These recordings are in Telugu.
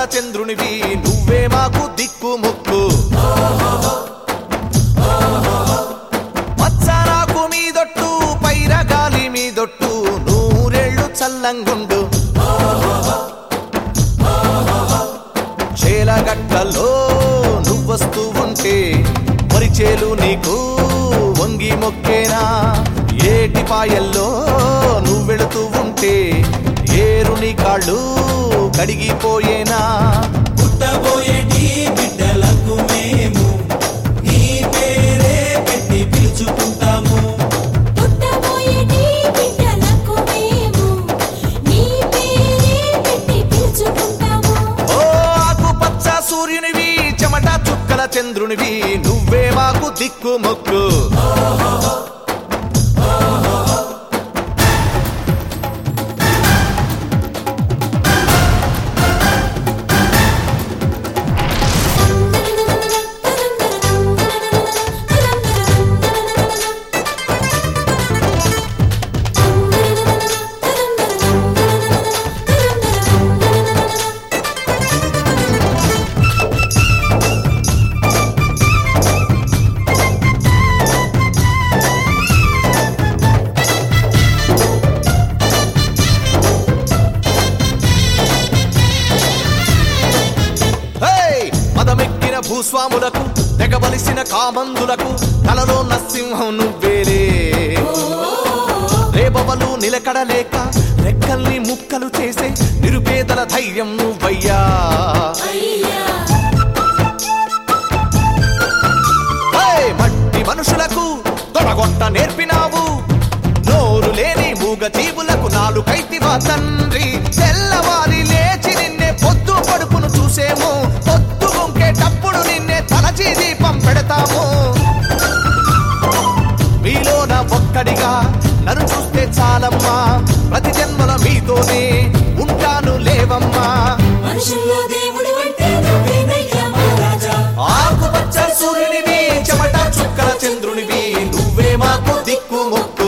చంద్రునివి నువ్వే మాకు దిక్కు ముక్కు పచ్చరాకు మీదొట్టు పైర గాలి మీదొట్టు నూరేళ్ళు చల్లంగుండు చేలగట్టలో నువ్వొస్తూ ఉంటే పరిచేలు నీకు వంగి మొక్కేనా ఏటి పాయల్లో నువ్వెళుతూ ఉంటే ఏరుని కాళ్ళు కడిగిపోయేనా పుట్టబోయేటి బిడ్డలకు మేము నీ పేరే పెట్టి పిలుచుకుంటాము పుట్టబోయేటి బిడ్డలకు మేము నీ పేరే పెట్టి పిలుచుకుంటాము ఓ ఆకుపచ్చ సూర్యునివి చెమట చుక్కల చంద్రునివి నువ్వే మాకు దిక్కు మొక్కు హేయ్! మదమెక్కిన భూస్వాములకు తెగబలిసిన కామందులకు కలలో నరసింహం నువ్వేలే రేపవలు నిలకడలేక రెక్కల్ని ముక్కలు చేసే నిరుపేదల ధైర్యం నువ్వయ్యా హేయ్! మట్టి మనుషులకు తొడగొట్ట నేర్పినావు నోరు లేని మూగ జీవులకు నాలుగైతివా తండ్రి తెల్లవారి లేచి నిన్నే పొద్దు పడుపును చూసేము పొద్దు గుంకేటప్పుడు నిన్నే తలచి దీపం పెడతాము మీలోన ఒక్కడిగా నన్ను చూస్తే చాలమ్మా ప్రతి జన్మల మీతోనే ఉంటాను లేవమ్మా మనుషుల్లో దేవుడు అంటే నువ్వేనయ్యా మహారాజా ఆకుపచ్చ సూర్యునివి చెమట చుక్కల చంద్రునివి నువ్వే మాకు దిక్కు మొక్కు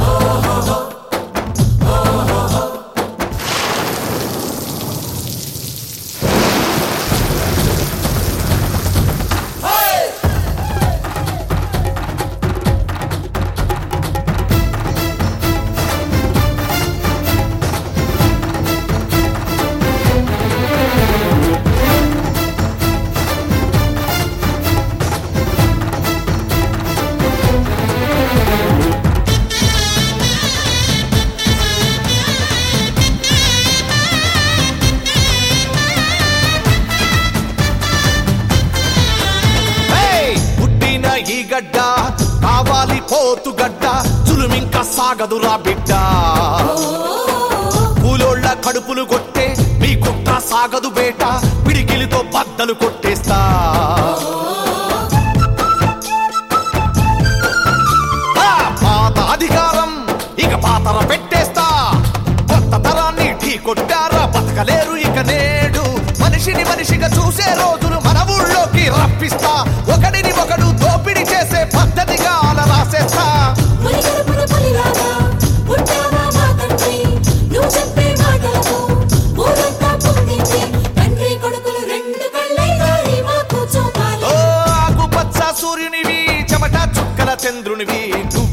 హేయ్! పుట్టిన ఈ గడ్డ కావాలి పోతు గడ్డ చులుమింక సాగదురా బిడ్డ పూలోళ్ళ కడుపులు కొట్టే మీ కుట్ర సాగదు బేట పిడికిలితో బద్దలు కొట్టేస్తా ఆ, పాత అధికారం ఇక పాతర పెట్టేస్తా కొత్త తరాన్ని ఢీ కొట్టారా బతకలేరు ఇక నేడు మనిషిని మనిషిగా చూసే రోజులు మన ఊళ్ళోకి రప్పిస్తా ఒకడిని ఒకడు దోపిడి చేసే పద్ధతిగా అలా రాసేస్తా పులి కడుపున పులిలాగా పుట్టావా మా తండ్రి నువ్వు చెప్పే మాటలతో ఊరంతా పొంగింది తండ్రి కొడుకులు రెండు కళ్ళై దారి మాకు చూపాలి ఓ ఆకుపచ్చ సూర్యునివి చెమట చుక్కల చంద్రునివి నువ్వు